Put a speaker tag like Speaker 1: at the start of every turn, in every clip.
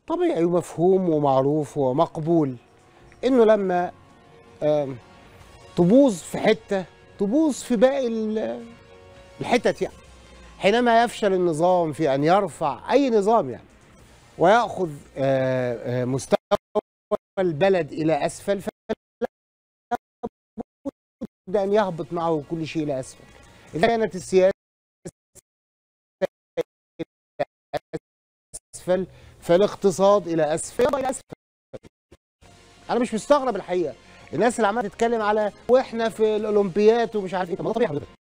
Speaker 1: طبيعي ومفهوم ومعروف ومقبول انه لما آم، تبوظ في حته تبوظ في باقي ال- الحتت يعني حينما يفشل النظام في ان يرفع اي نظام يعني وياخذ آه، آه، مستوى البلد الى اسفل فلا بد ان يهبط معه كل شيء الى اسفل اذا كانت السياسه اسفل فالاقتصاد الى اسفل يبقى الى اسفل انا مش مستغرب الحقيقه الناس اللي عماله تتكلم على واحنا في الاولمبيات ومش عارف ايه طب ما ده طبيعي حضرتك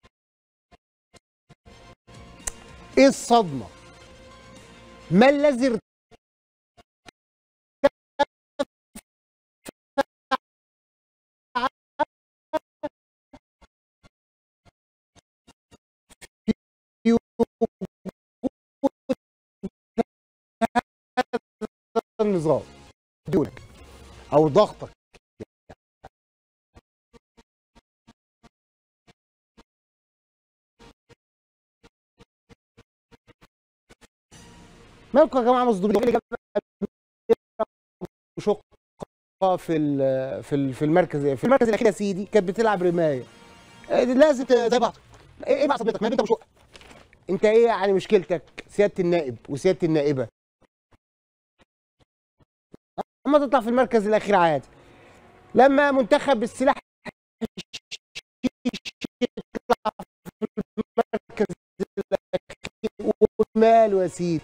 Speaker 1: ايه الصدمه ما الذي ارتفع النظام دولك او ضغطك مالكم يا جماعه مصدومين إيه اللي جاب شقه في ال- في ال- في المركز في المركز الاخير يا سيدي كانت بتلعب رمايه آه، لازم ت- زي بعض ايه إيه بقى صدمتك ما انت وشقه انت ايه يعني مشكلتك سياده النائب وسياده النائبه اما تطلع في المركز الاخير عادي لما منتخب السلاح يطلع في المركز الاخير وماله يا سيدي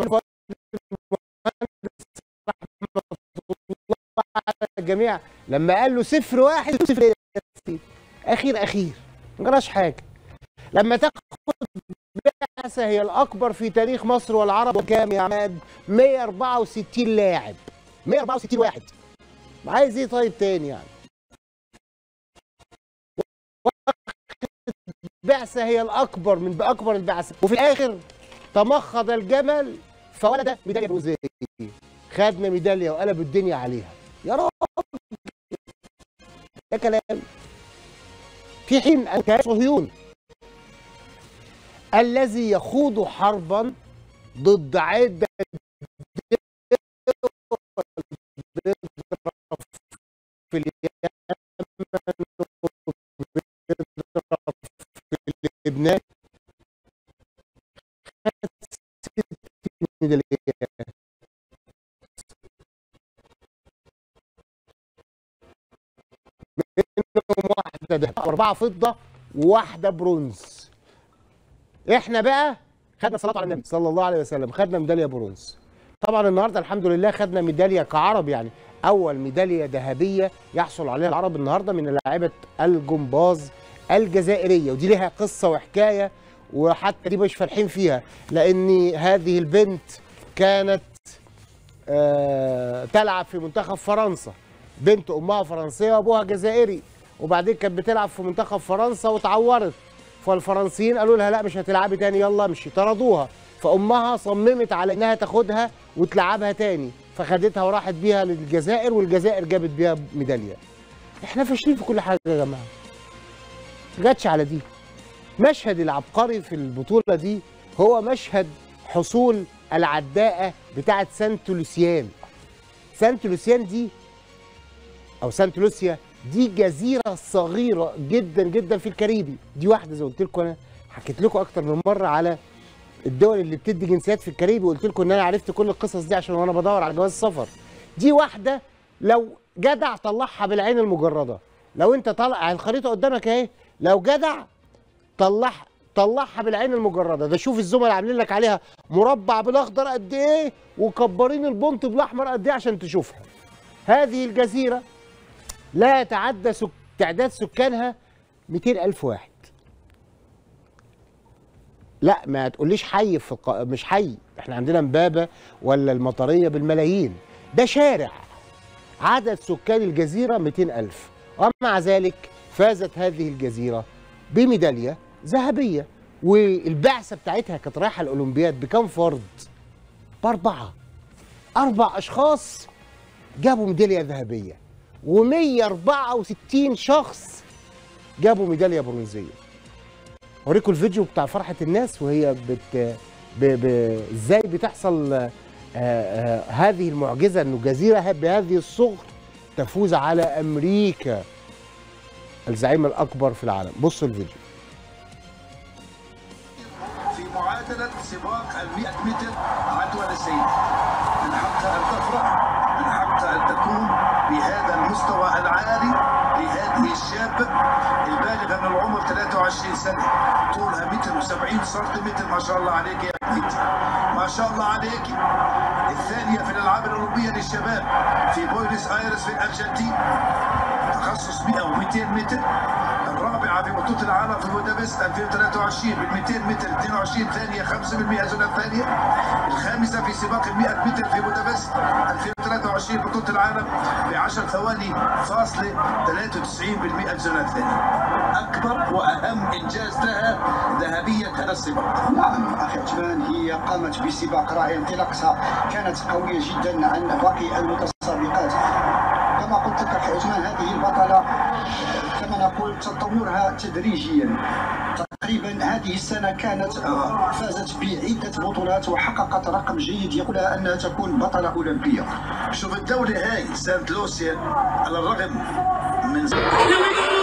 Speaker 1: الجميع لما قال له صفر واحد صفر إيه يا سيدي اخير اخير ما جراش حاجه لما تاخد بعثه هي الاكبر في تاريخ مصر والعرب وكام يا عماد 164 لاعب 164 واحد عايز ايه طيب تاني يعني بعثه هي الاكبر من اكبر البعثات وفي الاخر تمخض الجمل فولد ميداليه برونزيه خدنا ميداليه وقلب الدنيا عليها يا رب ده كلام في حين ان كان صهيون الذي يخوض حربا ضد عده في اليمن في لبنان خد ست ميداليات منهم واحده ذهب واربعه فضه وواحده برونز احنا بقى خدنا صلاه على النبي صلى الله عليه وسلم خدنا ميداليه برونز طبعا النهارده الحمد لله خدنا ميداليه كعرب يعني اول ميداليه ذهبيه يحصل عليها العرب النهارده من لاعيبه الجمباز الجزائريه ودي لها قصه وحكايه وحتى دي مش فالحين فيها لان هذه البنت كانت آه تلعب في منتخب فرنسا بنت امها فرنسيه وابوها جزائري وبعدين كانت بتلعب في منتخب فرنسا واتعورت فالفرنسيين قالوا لها لا مش هتلعبي تاني يلا مشي طردوها فامها صممت على انها تاخدها وتلعبها تاني فخدتها وراحت بيها للجزائر والجزائر جابت بيها ميداليه احنا فاشلين في كل حاجه يا جماعه جاتش على دي مشهد العبقري في البطوله دي هو مشهد حصول العداءه بتاعه سانت لوسيان سانت لوسيان دي او سانت لوسيا دي جزيره صغيره جدا جدا في الكاريبي دي واحده زي قلت لكم انا حكيت لكم اكتر من مره على الدول اللي بتدي جنسيات في الكاريبي وقلت لكم ان انا عرفت كل القصص دي عشان وانا بدور على جواز السفر دي واحده لو جدع طلعها بالعين المجرده لو انت طلع الخريطه قدامك اهي لو جدع طلعها طلعها بالعين المجرده ده شوف الزملاء عاملين لك عليها مربع بالاخضر قد ايه وكبرين البنط بالاحمر قد ايه عشان تشوفها هذه الجزيره لا يتعدى سك... تعداد سكانها 200 ألف واحد لا ما تقوليش حي في الق... مش حي احنا عندنا امبابه ولا المطريه بالملايين ده شارع عدد سكان الجزيره 200 ألف ومع ذلك فازت هذه الجزيره بميداليه ذهبيه والبعثه بتاعتها كانت رايحه الاولمبياد بكم فرد؟ باربعه اربع اشخاص جابوا ميداليه ذهبيه و164 شخص جابوا ميداليه برونزيه اوريكم الفيديو بتاع فرحه الناس وهي بت ب... ب... ازاي بتحصل آه، آه، هذه المعجزه انه جزيره بهذه الصغر تفوز على امريكا الزعيم الاكبر في العالم بصوا الفيديو
Speaker 2: في معادلة سباق ال 100 متر عدوى للسيد من حقها أن تفرح من حقها أن تكون بهذا المستوى العالي لهذه الشابة البالغة من العمر 23 سنة طولها متر و70 سنتيمتر ما شاء الله عليك يا بنتي ما شاء الله عليك الثانية في الألعاب الأولمبية للشباب في بوينس آيرس في الأرجنتين تخصص 100 و200 متر الرابعة في بطولة العالم في بودابست 2023 بال 200 متر 22 ثانية 5% زون الثانية الخامسة في سباق ال 100 متر في بودابست 2023 بطولة العالم ب 10 ثواني فاصلة 93% الزون الثانية أكبر وأهم إنجاز لها ذهبية هذا السباق
Speaker 3: نعم اخي عثمان هي قامت بسباق رائع انطلاقتها كانت قويه جدا عن باقي المتسابقات كما قلت لك اخي عثمان هذه البطله كما نقول تطورها تدريجيا تقريبا هذه السنه كانت فازت بعده بطولات وحققت رقم جيد يقول لها انها تكون بطله اولمبيه
Speaker 2: شوف الدولة هاي سانت لوسيا على الرغم من